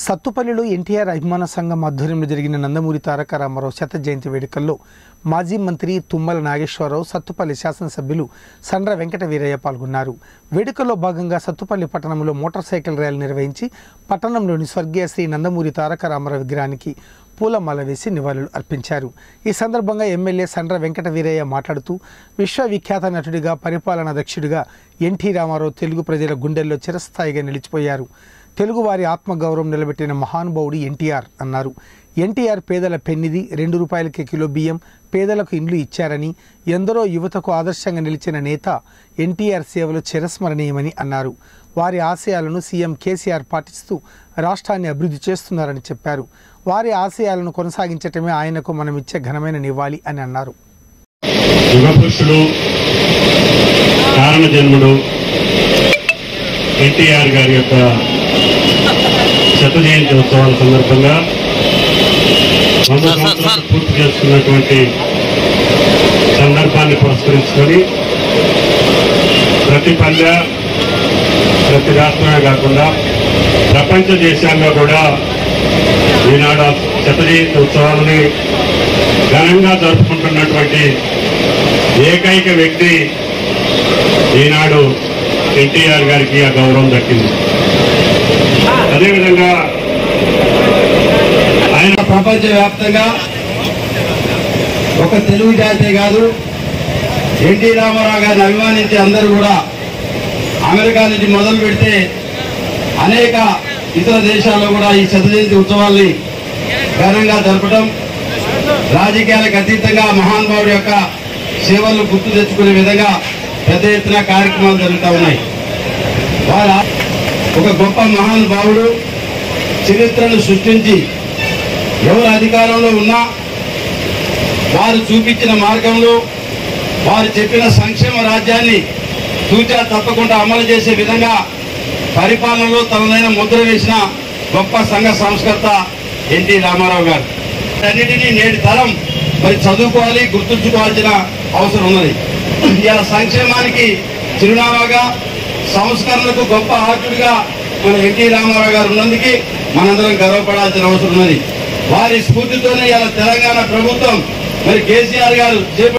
సత్తుపల్లిలో ఎన్టీఆర్ అభిమాన సంఘం ఆధ్వర్యంలో జరిగిన నందమూరి తారక రామారావు శత జయంతి వేడుకల్లో మాజీ మంత్రి తుమ్మల నాగేశ్వరరావు సత్తుపల్లి శాసనసభ్యులు సండ్ర వెంకట వీరయ్య పాల్గొన్నారు వేడుకల్లో భాగంగా సత్తుపల్లి పట్టణంలో మోటార్ సైకిల్ ర్యాలీ నిర్వహించి పట్టణంలోని స్వర్గీయ శ్రీ నందమూరి తారక రామారావు విగ్రహానికి పూలమాల వేసి నివాళులు అర్పించారు ఈ సందర్భంగా ఎమ్మెల్యే సండ్ర వెంకట వీరయ్య మాట్లాడుతూ విశ్వవిఖ్యాత నటుడిగా పరిపాలనా దక్షుడిగా ఎన్టీ రామారావు తెలుగు ప్రజల గుండెల్లో చిరస్థాయిగా నిలిచిపోయారు తెలుగువారి ఆత్మగౌరవం నిలబెట్టిన మహానుభావుడు ఎన్టీఆర్ అన్నారు ఎన్టీఆర్ పేదల పెన్నిది రెండు రూపాయలకి కిలో బియ్యం పేదలకు ఇండ్లు ఇచ్చారని ఎందరో యువతకు ఆదర్శంగా నిలిచిన నేత ఎన్టీఆర్ సేవలు చిరస్మరణీయమని అన్నారు వారి ఆశయాలను సీఎం కేసీఆర్ పాటిస్తూ రాష్ట్రాన్ని అభివృద్ధి చేస్తున్నారని చెప్పారు వారి ఆశయాలను కొనసాగించటమే ఆయనకు మనం ఇచ్చే ఘనమైన నివాళి అని అన్నారు యుగపురుషుడు కారణ జన్ముడు ఎన్టీఆర్ గారి యొక్క శత జయంతి ఉత్సవాల సందర్భంగా వంద సంవత్సరాలు పూర్తి చేసుకున్నటువంటి సందర్భాన్ని పురస్కరించుకొని ప్రతి పల్లె ప్రతి రాష్ట్రమే కాకుండా ప్రపంచ దేశాల్లో కూడా ఈనాడు ఆ శత జయంతి ఉత్సవాలని ఘనంగా జరుపుకుంటున్నటువంటి ఏకైక వ్యక్తి ఈనాడు ఎన్టీఆర్ గారికి ఆ గౌరవం దక్కింది అదేవిధంగా ఆయన ప్రపంచవ్యాప్తంగా ఒక తెలుగు జాతే కాదు ఎన్టీ రామారావు గారిని అభిమానించి అందరూ కూడా అమెరికా నుంచి మొదలు పెడితే అనేక ఇతర దేశాల్లో కూడా ఈ శత జయంతి ఉత్సవాల్ని ఘనంగా జరపడం రాజకీయాలకు అతీతంగా మహానుభావుడి యొక్క సేవలను గుర్తు తెచ్చుకునే విధంగా పెద్ద ఎత్తున కార్యక్రమాలు జరుగుతూ ఉన్నాయి వారు ఒక గొప్ప మహానుభావుడు చరిత్రను సృష్టించి ఎవరు అధికారంలో ఉన్నా వారు చూపించిన మార్గంలో వారు చెప్పిన సంక్షేమ రాజ్యాన్ని తూచా తప్పకుండా అమలు చేసే విధంగా పరిపాలనలో తనదైన ముద్ర వేసిన గొప్ప సంఘ సంస్కర్త ఎన్టీ రామారావు గారు అన్నిటినీ నేటి తరం మరి చదువుకోవాలి గుర్తుంచుకోవాల్సిన అవసరం ఉన్నది ఇలా సంక్షేమానికి చిరునామాగా సంస్కరణకు గొప్ప ఆకుడిగా మన ఎన్టీ రామారావు గారు ఉన్నందుకు మనందరం గర్వపడాల్సిన అవసరం ఉన్నది వారి స్ఫూర్తితోనే ఇలా తెలంగాణ ప్రభుత్వం మరి కేసీఆర్ గారు చేపట్టిన